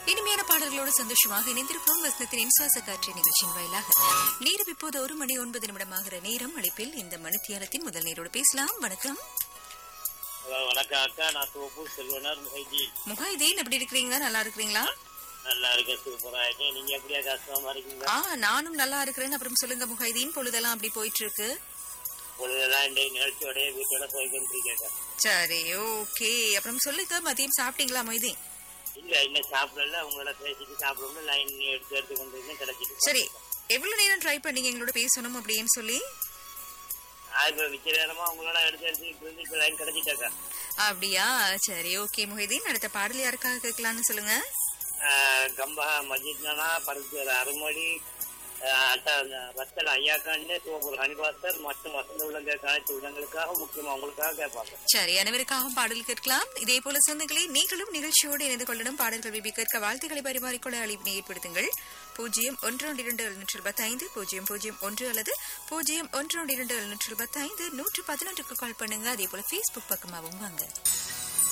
இனிமையான பாடல்களோடு சந்தோஷமாக இணைந்திருக்கிறோம் வசனத்தின் இன்சுவாச காற்று நிகழ்ச்சியின் வாயிலாக நேரம் இப்போது ஒரு மணி ஒன்பது நிமிடமாகிற நேரம் அழைப்பில் இந்த மணித்தியாலத்தின் முதல் நேரோடு பேசலாம் வணக்கம் ஹலோ வணக்கம் அக்கா நான் சோப்பு செல்வனார் முகைஜி முகாயிதீன் எப்படி இருக்கிறீங்க நல்லா இருக்கிறீங்களா நல்லா இருக்கேன் சூப்பரா இருக்கேன் நீங்க எப்படியா கஷ்டமா இருக்கீங்க ஆ நானும் நல்லா இருக்கிறேன் அப்புறம் சொல்லுங்க முகாயிதீன் பொழுதெல்லாம் அப்படி போயிட்டு இருக்கு பொழுதெல்லாம் இந்த நிகழ்ச்சியோட வீட்டோட போய்கிட்டு இருக்கேன் சரி ஓகே அப்புறம் சொல்லுங்க மதியம் சாப்பிட்டீங்களா மொய்தீன் இல்ல இன்னும் சாப்பிடல உங்களோட பேசிட்டு சாப்பிடணும் லைன் எடுத்து எடுத்து கொண்டு இருக்கேன் கிடைச்சிட்டு சரி எவ்வளவு நேரம் ட்ரை பண்ணீங்க எங்களோட பேசணும் அப்படின்னு சொல்லி நான் இப்ப விக்கிற நேரமா உங்களோட எடுத்து எடுத்து இருந்து இப்ப லைன் கிடைச்சிட்டாக்கா அப்படியா சரி ஓகே முஹைதீன் அடுத்த பாடல் யாருக்காக கேட்கலாம்னு சொல்லுங்க ஆஹ் கம்பா மஜித்னா பருத்து அருமொழி ரத்தல் ஐயாக்காண்டு சிவபுர ஹனிபாஸ்கர் மற்றும் வசந்த உள்ளங்க அனைத்து உள்ளங்களுக்காக முக்கியமா உங்களுக்காக கேட்பாங்க சரி அனைவருக்காகவும் பாடல் கேட்கலாம் இதே போல சொந்தங்களே நீங்களும் நிகழ்ச்சியோடு இணைந்து கொள்ளணும் பாடல்கள் விபி கேட்க வாழ்த்துக்களை பரிமாறிக்கொள்ள அழைப்பினை ஏற்படுத்துங்கள் பூஜ்ஜியம் ஒன்று ஒன்று இரண்டு எழுநூற்று இருபத்தைந்து பூஜ்ஜியம் பூஜ்ஜியம் ஒன்று அல்லது பூஜ்ஜியம் ஒன்று ஒன்று இரண்டு எழுநூற்று இருபத்தைந்து நூற்று பதினொன்றுக்கு கால் பண்ணுங்க அதே போல ஃபேஸ்புக் பக்கமாகவும் வாங்க